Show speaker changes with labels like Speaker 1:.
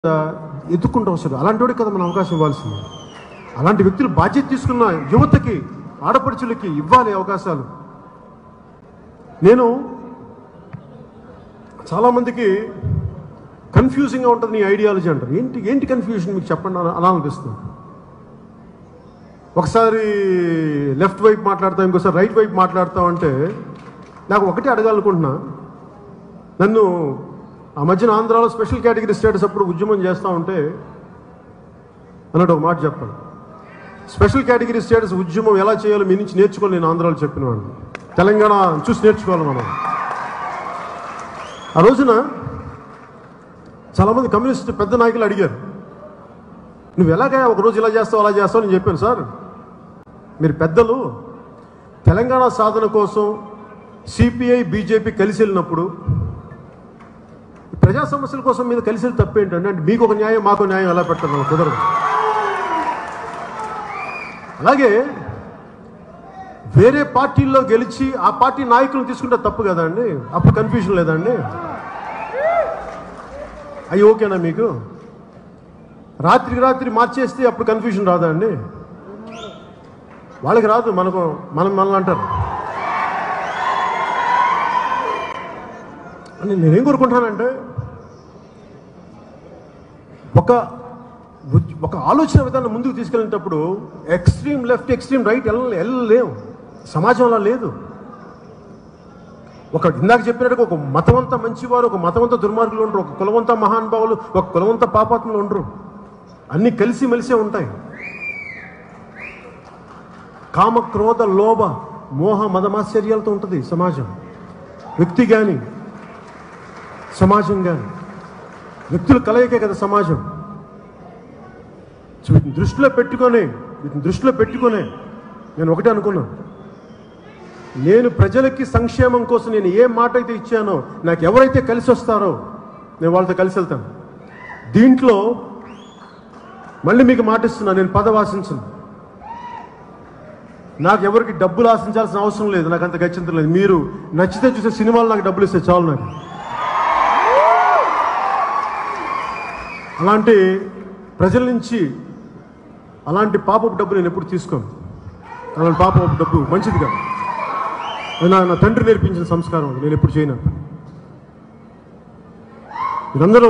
Speaker 1: ఎత్తుకుంటూ వస్తాడు అలాంటి వాడికి కదా మనం అవకాశం ఇవ్వాల్సింది అలాంటి వ్యక్తులు బాధ్యత తీసుకున్న యువతకి ఆడపడుచులకి ఇవ్వాలి అవకాశాలు నేను చాలామందికి కన్ఫ్యూజింగ్గా ఉంటుంది నీ ఐడియాలజీ అంటారు ఏంటి ఏంటి కన్ఫ్యూజన్ మీకు చెప్పండి అని అలా అనిపిస్తుంది ఒకసారి లెఫ్ట్ వైపు మాట్లాడతాం ఇంకోసారి రైట్ వైపు మాట్లాడతాం అంటే నాకు ఒకటి అడగాలనుకుంటున్నా నన్ను ఆ మధ్యన ఆంధ్రాలో స్పెషల్ కేటగిరీ స్టేటస్ అప్పుడు ఉద్యమం చేస్తూ ఉంటే అన్నట్టు ఒక మాట చెప్పాలి స్పెషల్ కేటగిరీ స్టేటస్ ఉద్యమం ఎలా చేయాలో మీ నుంచి నేర్చుకోవాలి నేను ఆంధ్రాలో చెప్పిన వాడిని తెలంగాణ చూసి నేర్చుకోవాలి మనం ఆ రోజున చాలామంది కమ్యూనిస్ట్ పెద్ద నాయకులు అడిగారు నువ్వు ఎలాగా ఒకరోజు ఇలా చేస్తావు అలా చేస్తావు నేను చెప్పాను సార్ మీరు పెద్దలు తెలంగాణ సాధన కోసం సిపిఐ బీజేపీ కలిసి వెళ్ళినప్పుడు ప్రజా సమస్యల కోసం మీద కలిసి వెళ్ళి తప్పేంటండి అంటే మీకు ఒక న్యాయం మాకు న్యాయం ఎలా పెట్టాలి నాకు కుదరదు అలాగే వేరే పార్టీల్లో గెలిచి ఆ పార్టీ నాయకులను తీసుకుంటే తప్పు కదా అండి అప్పుడు కన్ఫ్యూజన్ లేదండి అవి ఓకేనా మీకు రాత్రికి రాత్రి మార్చేస్తే అప్పుడు కన్ఫ్యూజన్ రాదా అండి వాళ్ళకి రాదు మనకు మనం మనల్ని అంటారు అని నేనేం కోరుకుంటానంటే ఒక ఉద్- ఒక ఆలోచన విధానం ముందుకు తీసుకెళ్ళేటప్పుడు ఎక్స్ట్రీమ్ లెఫ్ట్ ఎక్స్ట్రీమ్ రైట్ ఎల్ల వెళ్ళలేము సమాజం అలా లేదు ఒక ఇందాక చెప్పినట్టుగా ఒక మతవంత మంచివారు ఒక మతవంత దుర్మార్గులు ఉండరు ఒక కులవంత మహానుభావులు ఒక కులవంత పాపాత్ములు ఉండరు అన్నీ కలిసి మెలిసే ఉంటాయి కామ క్రోధ లోభ మోహ మదమాశ్చర్యాలతో ఉంటుంది సమాజం వ్యక్తి కానీ సమాజం కానీ వ్యక్తుల కలయికే కదా సమాజం సో వీటిని దృష్టిలో పెట్టుకొని వీటిని దృష్టిలో పెట్టుకొని నేను ఒకటే అనుకున్నా నేను ప్రజలకి సంక్షేమం కోసం నేను ఏ మాట అయితే ఇచ్చానో నాకు ఎవరైతే కలిసి వస్తారో నేను వాళ్ళతో కలిసి వెళ్తాను దీంట్లో మళ్ళీ మీకు మాట ఇస్తున్నా నేను పదవి ఆశించను నాకు ఎవరికి డబ్బులు ఆశించాల్సిన అవసరం లేదు నాకు అంత గచ్చింత లేదు మీరు నచ్చితే చూసే సినిమాలు నాకు డబ్బులు ఇస్తే చాలు నాకు అలాంటి ప్రజల నుంచి అలాంటి పాపపు డబ్బు నేను ఎప్పుడు తీసుకోను అలాంటి పాపపు డబ్బు మంచిది కాదు అది నా నా తండ్రి నేర్పించిన సంస్కారం అది. నేను ఎప్పుడు చేయను మీరందరూ